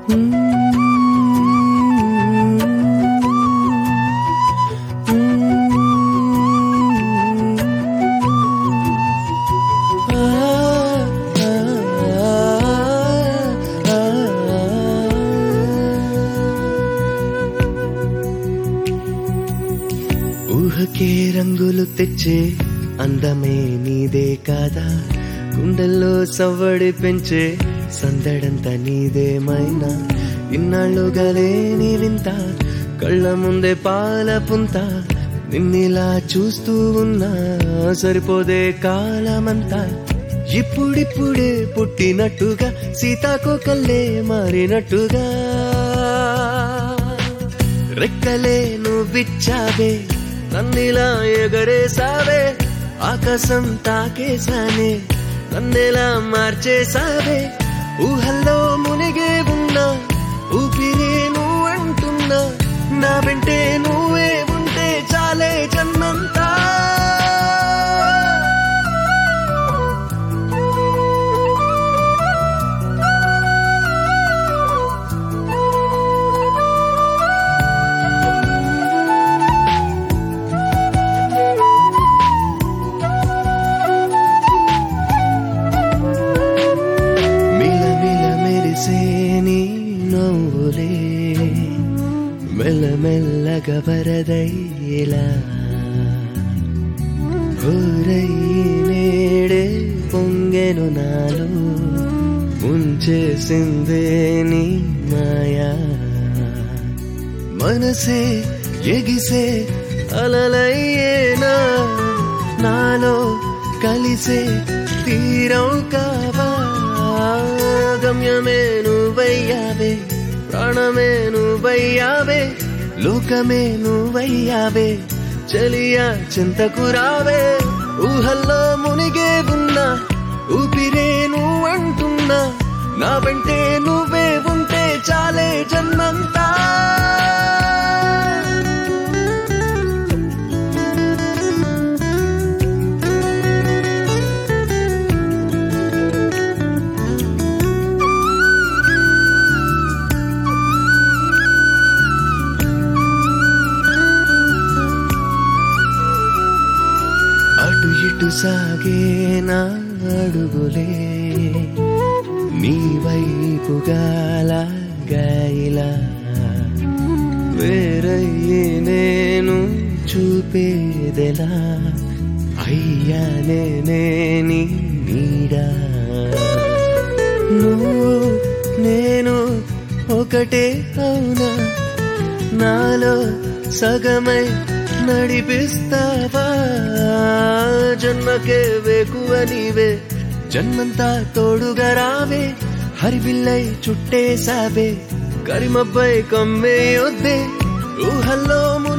ఊహకే రంగులు తెచ్చే అందమే నీదే కాదా గుండెల్లో సవ్వడి పెంచే సందడంతా నీదేమైనా ఇన్నాళ్ళుగాలే నీ వింత కళ్ళ ముందే పాల పుంత నిన్నిలా చూస్తూ ఉన్నా సరిపోదే కాలమంతా ఇప్పుడిప్పుడే పుట్టినట్టుగా సీతాకోకల్లే మారినట్టుగా రెక్కలే నువ్విచ్చావే నన్నిలా ఎగరేసావే ఆకాశం తాకేసానే నన్నెలా మార్చేసావే ఊహల్లో మునిగే ఉన్నా ఊపిరే నువ్వంటున్నా నా వెంటే నువ్వే ఉంటే చాలే జన్మంతా మిలమిల మెరిసే నీ నవ్వులే మెల్లమెల్లగా వరదయ్యేలా ఊరయ్యి నేడే పొంగెను నాలో ముంచేసిందే నీ మాయా మనసే ఎగిసే అలలయ్యేనా నాలో కలిసే తీరం కావా గమ్యమే నువ్వయ్యావే ప్రాణమే నువ్వయ్యావే లోకమే నువ్వయ్యావే చలియా చింతకు రావే ఊహల్లో మునిగే ఉన్నా ఊపిరే నువ్వంటున్నా నా వెంటే నువ్వే ఉంటే చాలే జన్మంతా అటు ఇటు సాగే నా అడుగులే నీ వైపుగా లాగాయిలా వేరయ్యి నేను చూపేదెలా అయ్యానే నీ నీడా నువ్వు నేను ఒకటే అవునా నాలో సగమై నడిపిస్తావా జన్మకే వేకువ నీవే జన్మంతా తోడుగా రావే హరివిల్లై చుట్టేసావే కరిమబ్బై కమ్మే వద్దే ఊహల్లో